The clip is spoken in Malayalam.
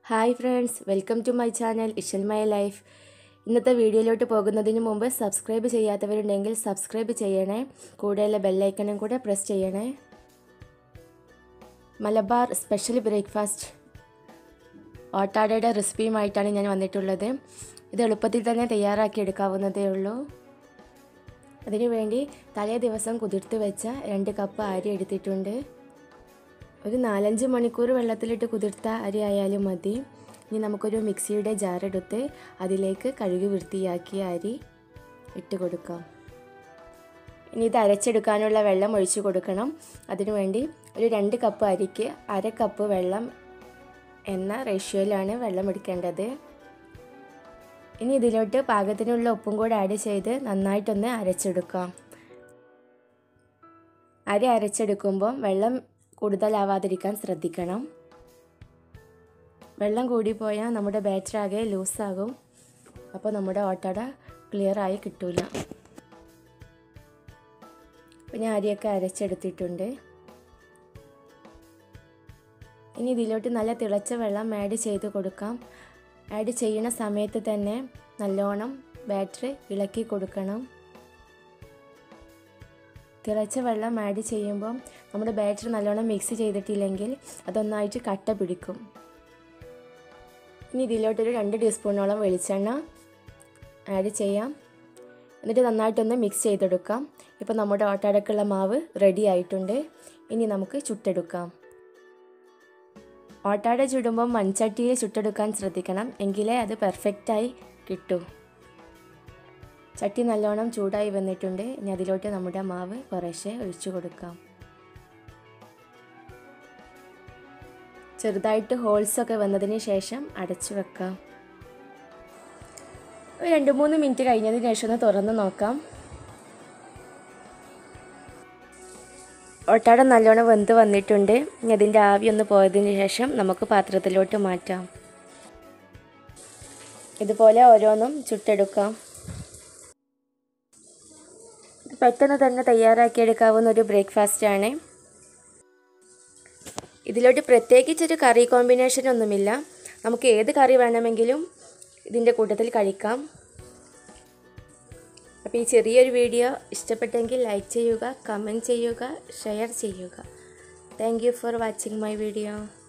hi friends welcome to my channel Ishal my life ഇന്നത്തെ വീഡിയോയിലോട്ട് പോകുന്നതിന് മുമ്പ് സബ്സ്ക്രൈബ് ചെയ്യാത്തവരുണ്ടെങ്കിൽ സബ്സ്ക്രൈബ് ചെയ്യണേ കൂടെയുള്ള ബെല്ലൈക്കണും കൂടെ പ്രസ് ചെയ്യണേ മലബാർ സ്പെഷ്യൽ ബ്രേക്ക്ഫാസ്റ്റ് ഓട്ടാടയുടെ റെസിപ്പിയുമായിട്ടാണ് ഞാൻ വന്നിട്ടുള്ളത് ഇത് എളുപ്പത്തിൽ തന്നെ തയ്യാറാക്കി എടുക്കാവുന്നതേ ഉള്ളൂ അതിനുവേണ്ടി തലേ ദിവസം കുതിർത്ത് വെച്ച രണ്ട് കപ്പ് അരി എടുത്തിട്ടുണ്ട് ഒരു നാലഞ്ച് മണിക്കൂർ വെള്ളത്തിലിട്ട് കുതിർത്ത അരി ആയാലും മതി ഇനി നമുക്കൊരു മിക്സിയുടെ ജാറെടുത്ത് അതിലേക്ക് കഴുകി വൃത്തിയാക്കിയ അരി ഇട്ട് കൊടുക്കാം ഇനി ഇത് അരച്ചെടുക്കാനുള്ള വെള്ളം ഒഴിച്ചു കൊടുക്കണം അതിനുവേണ്ടി ഒരു രണ്ട് കപ്പ് അരിക്ക് അര കപ്പ് വെള്ളം എന്ന റേഷ്യോയിലാണ് വെള്ളം എടുക്കേണ്ടത് ഇനി ഇതിലോട്ട് പാകത്തിനുള്ള ഉപ്പും കൂടെ ആഡ് ചെയ്ത് നന്നായിട്ടൊന്ന് അരച്ചെടുക്കാം അരി അരച്ചെടുക്കുമ്പോൾ വെള്ളം കൂടുതലാവാതിരിക്കാൻ ശ്രദ്ധിക്കണം വെള്ളം കൂടിപ്പോയാൽ നമ്മുടെ ബാറ്റർ ആകെ ലൂസാകും അപ്പോൾ നമ്മുടെ ഓട്ടട ക്ലിയറായി കിട്ടൂല അപ്പോൾ ഞാൻ അരിയൊക്കെ അരച്ചെടുത്തിട്ടുണ്ട് ഇനി ഇതിലോട്ട് നല്ല തിളച്ച വെള്ളം ആഡ് ചെയ്ത് കൊടുക്കാം ആഡ് ചെയ്യുന്ന സമയത്ത് തന്നെ നല്ലോണം ബാറ്ററി ഇളക്കി കൊടുക്കണം തിളച്ച വെള്ളം ആഡ് ചെയ്യുമ്പോൾ നമ്മുടെ ബാറ്ററി നല്ലോണം മിക്സ് ചെയ്തിട്ടില്ലെങ്കിൽ അതൊന്നായിട്ട് കട്ട പിടിക്കും ഇനി ഇതിലോട്ടൊരു രണ്ട് ടീസ്പൂണോളം വെളിച്ചെണ്ണ ആഡ് ചെയ്യാം എന്നിട്ട് നന്നായിട്ടൊന്ന് മിക്സ് ചെയ്തെടുക്കാം ഇപ്പോൾ നമ്മുടെ ഓട്ടാടക്കുള്ള മാവ് റെഡി ആയിട്ടുണ്ട് ഇനി നമുക്ക് ചുട്ടെടുക്കാം ഓട്ടാട ചുടുമ്പോൾ മൺചട്ടിയിൽ ചുട്ടെടുക്കാൻ ശ്രദ്ധിക്കണം എങ്കിലേ അത് പെർഫെക്റ്റായി കിട്ടൂ ചട്ടി നല്ലോണം ചൂടായി വന്നിട്ടുണ്ട് ഇനി അതിലോട്ട് നമ്മുടെ മാവ് കുറേശ്ശെ ഒഴിച്ചു കൊടുക്കാം ചെറുതായിട്ട് ഹോൾസൊക്കെ വന്നതിന് ശേഷം അടച്ചു വെക്കാം ഒരു രണ്ട് മൂന്ന് മിനിറ്റ് കഴിഞ്ഞതിന് ശേഷം ഒന്ന് തുറന്ന് നോക്കാം ഒട്ടാട നല്ലോണം വെന്ത് വന്നിട്ടുണ്ട് ഇനി അതിൻ്റെ ആവി ഒന്ന് പോയതിന് ശേഷം നമുക്ക് പാത്രത്തിലോട്ട് മാറ്റാം ഇതുപോലെ ഓരോന്നും ചുട്ടെടുക്കാം പെട്ടെന്ന് തന്നെ തയ്യാറാക്കിയെടുക്കാവുന്ന ഒരു ബ്രേക്ക്ഫാസ്റ്റ് ആണ് ഇതിലോട്ട് പ്രത്യേകിച്ചൊരു കറി കോമ്പിനേഷൻ ഒന്നുമില്ല നമുക്ക് ഏത് കറി വേണമെങ്കിലും ഇതിൻ്റെ കൂട്ടത്തിൽ കഴിക്കാം അപ്പോൾ ഈ ചെറിയൊരു വീഡിയോ ഇഷ്ടപ്പെട്ടെങ്കിൽ ലൈക്ക് ചെയ്യുക കമൻറ്റ് ചെയ്യുക ഷെയർ ചെയ്യുക thank you for watching my video